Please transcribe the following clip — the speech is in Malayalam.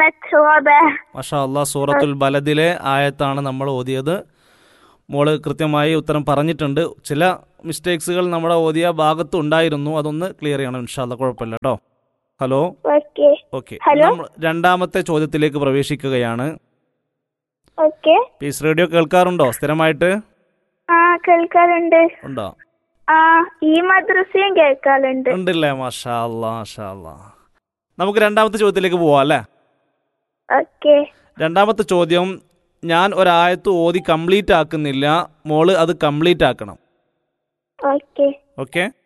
توبة മഷാ അള്ളാഹ് സൂറത്തുൽ ബലദിലെ ആയത്താണ് നമ്മൾ ഓതിയത് മോള് കൃത്യമായി ഉത്തരം പറഞ്ഞിട്ടുണ്ട് ചില മിസ്റ്റേക്സുകൾ നമ്മുടെ ഓതിയ ഭാഗത്ത് ഉണ്ടായിരുന്നു അതൊന്ന് ക്ലിയർ ചെയ്യണം ഇൻഷാല്ല കുഴപ്പമില്ല കേട്ടോ ഹലോ اوكي ഓക്കെ ഹലോ. നമ്മൾ രണ്ടാമത്തെ ചോദ്യത്തിലേക്ക് പ്രവേശിക്കുകയാണ് اوكي പീസ് റേഡിയോ കേൾക്കാറുണ്ടോ സ്ഥിരമായിട്ട് ആ കേൾക്കാറുണ്ട് ഉണ്ടോ ആ ഈ മദ്രസയും കേൾക്കാറുണ്ട് ഉണ്ടല്ലേ മാഷാ അല്ലാ മാഷാ അല്ലാ നമുക്ക് രണ്ടാമത്തെ ചോദ്യത്തിലേക്ക് പോവാം അല്ലേ ഓക്കെ രണ്ടാമത്തെ ചോദ്യം ഞാൻ ഒരായത്ത് ഓതി കംപ്ലീറ്റ് ആക്കുന്നില്ല മോള് അത് കംപ്ലീറ്റ് ആക്കണം ഓക്കെ ഓക്കെ